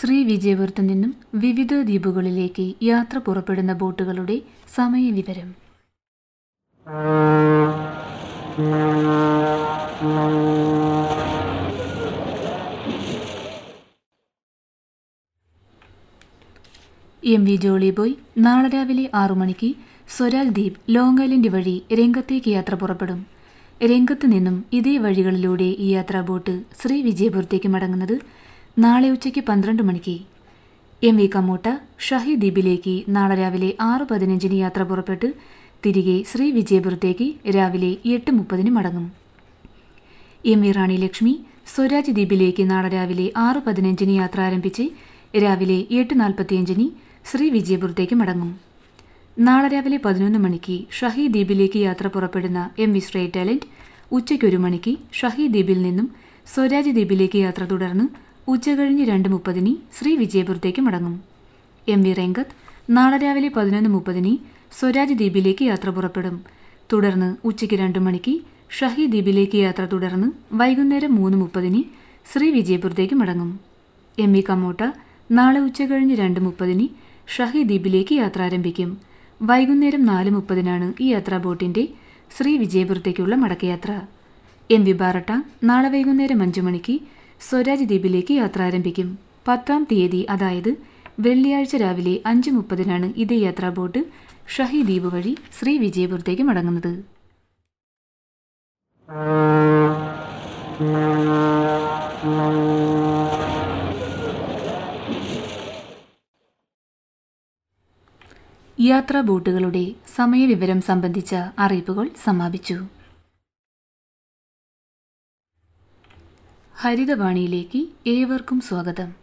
ശ്രീ വിജയപുരത്തു നിന്നും വിവിധ ദ്വീപുകളിലേക്ക് യാത്ര പുറപ്പെടുന്ന ബോട്ടുകളുടെ സമയവിവരം എം വി ജോളി ബോയ് നാളെ രാവിലെ ആറു മണിക്ക് സ്വരാജ് ദ്വീപ് ലോങ് ഐലൻഡ് വഴി രംഗത്തേക്ക് യാത്ര പുറപ്പെടും രംഗത്ത് നിന്നും ഇതേ വഴികളിലൂടെ ഈ യാത്രാ ബോട്ട് ശ്രീ വിജയപുരത്തേക്ക് മടങ്ങുന്നത് നാളെ ഉച്ചയ്ക്ക് പന്ത്രണ്ട് മണിക്ക് എം വി കമ്മൂട്ട ഷഹി ദ്വീപിലേക്ക് നാളെ രാവിലെ ആറ് പതിനഞ്ചിന് യാത്ര പുറപ്പെട്ട് തിരികെ ശ്രീ വിജയപുരത്തേക്ക് രാവിലെ എട്ട് മുപ്പതിന് മടങ്ങും എം വി റാണി ലക്ഷ്മി സ്വരാജ് ദ്വീപിലേക്ക് നാളെ രാവിലെ ആറ് പതിനഞ്ചിന് യാത്ര ആരംഭിച്ച് രാവിലെ എട്ട് നാൽപ്പത്തിയഞ്ചിന് ശ്രീ വിജയപുരത്തേക്ക് മടങ്ങും നാളെ രാവിലെ പതിനൊന്ന് മണിക്ക് ഷഹി ദ്വീപിലേക്ക് യാത്ര പുറപ്പെടുന്ന എം വി സ്ട്രേ ടാലന്റ് ഉച്ചയ്ക്ക് ഒരു മണിക്ക് ഷഹി ദ്വീപിൽ നിന്നും സ്വരാജ് ദ്വീപിലേക്ക് യാത്ര തുടർന്ന് ഉച്ചകഴിഞ്ഞ് രണ്ട് മുപ്പതിന് ശ്രീ വിജയപുരത്തേക്ക് മടങ്ങും എം വി രംഗത്ത് നാളെ രാവിലെ പതിനൊന്ന് മുപ്പതിന് സ്വരാജ് ദ്വീപിലേക്ക് യാത്ര പുറപ്പെടും തുടർന്ന് ഉച്ചയ്ക്ക് രണ്ട് മണിക്ക് ഷഹി ദ്വീപിലേക്ക് യാത്ര തുടർന്ന് വൈകുന്നേരം മൂന്ന് മുപ്പതിന് ശ്രീ വിജയപുരത്തേക്ക് മടങ്ങും എം വി കമ്മോട്ട നാളെ ഉച്ചകഴിഞ്ഞ് രണ്ട് മുപ്പതിന് ഷഹി ദ്വീപിലേക്ക് യാത്ര ആരംഭിക്കും വൈകുന്നേരം നാല് മുപ്പതിനാണ് ഈ യാത്രാ ബോട്ടിന്റെ ശ്രീ വിജയപുരത്തേക്കുള്ള മടക്കയാത്ര എം വി ബാറട്ട നാളെ വൈകുന്നേരം അഞ്ചു മണിക്ക് സ്വരാജ് ദ്വീപിലേക്ക് യാത്ര ആരംഭിക്കും പത്താം തീയതി അതായത് വെള്ളിയാഴ്ച രാവിലെ അഞ്ച് മുപ്പതിനാണ് ഇതേ യാത്രാ ബോട്ട് ഷഹി ദ്വീപ് വഴി ശ്രീ വിജയപുരത്തേക്ക് മടങ്ങുന്നത് യാത്രാ ബോട്ടുകളുടെ സമയവിവരം സംബന്ധിച്ച അറിയിപ്പുകൾ സമാപിച്ചു ഹരിതവാണിയിലേക്ക് ഏവർക്കും സ്വാഗതം